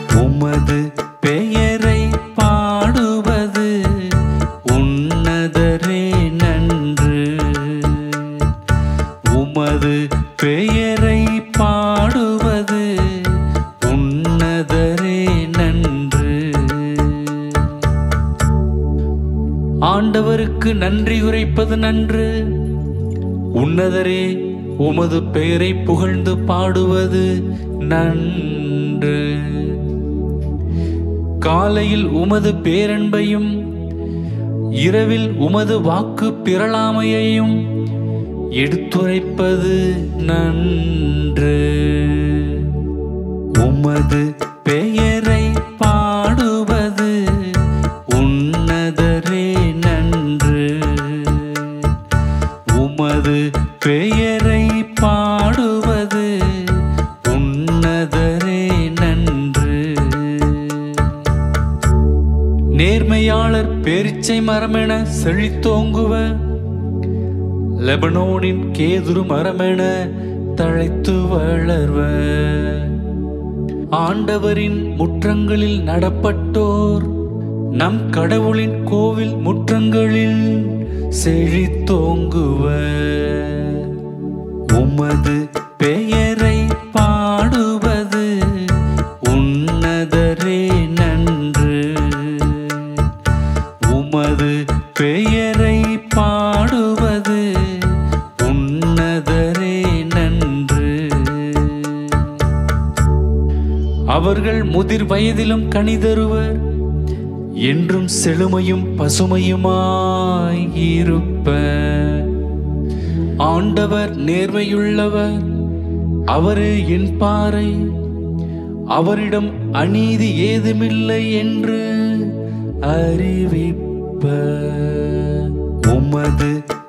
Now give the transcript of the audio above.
உமது பெயரை பாடுவது உன்னதரே நன்று உமது பெயரை பாடுவது உன்னதரே நன்று ஆண்டவருக்கு நன்றி உரைப்பது நன்று உன்னதரே உமது பெயரை புகழ்ந்து பாடுவது நன்று காலையில் உமது பேரன்பையும் இரவில் உமது வாக்கு பிறளாமையையும் எடுத்துரைப்பது நன்று உமது பெயரை பாடுவது உன்னதரே நன்று உமது பெயரை பாடுவது உன்னதரே நன்று நேர்மையாளர் பேரிச்சை மரமென செழித்தோங்குவ லெபனோனின் கேதுரு மரமென தழைத்து வளர்வ ஆண்டவரின் முற்றங்களில் நடப்பட்டோர் நம் கடவுளின் கோவில் முற்றங்களில் செழித்தோங்குவ உமது பெயரை பாடுவது உன்னதரே நன்று உமது பெயரை பாடுவது உன்னதரே நன்று அவர்கள் முதிர் வயதிலும் கனிதருவர் என்றும் செழுமையும் பசுமையுமாய் இருப்ப ஆண்டவர் நேர்மையுள்ளவர் அவரே என் பாறை அவரிடம் அநீதி ஏதுமில்லை என்று அறிவிப்ப உமது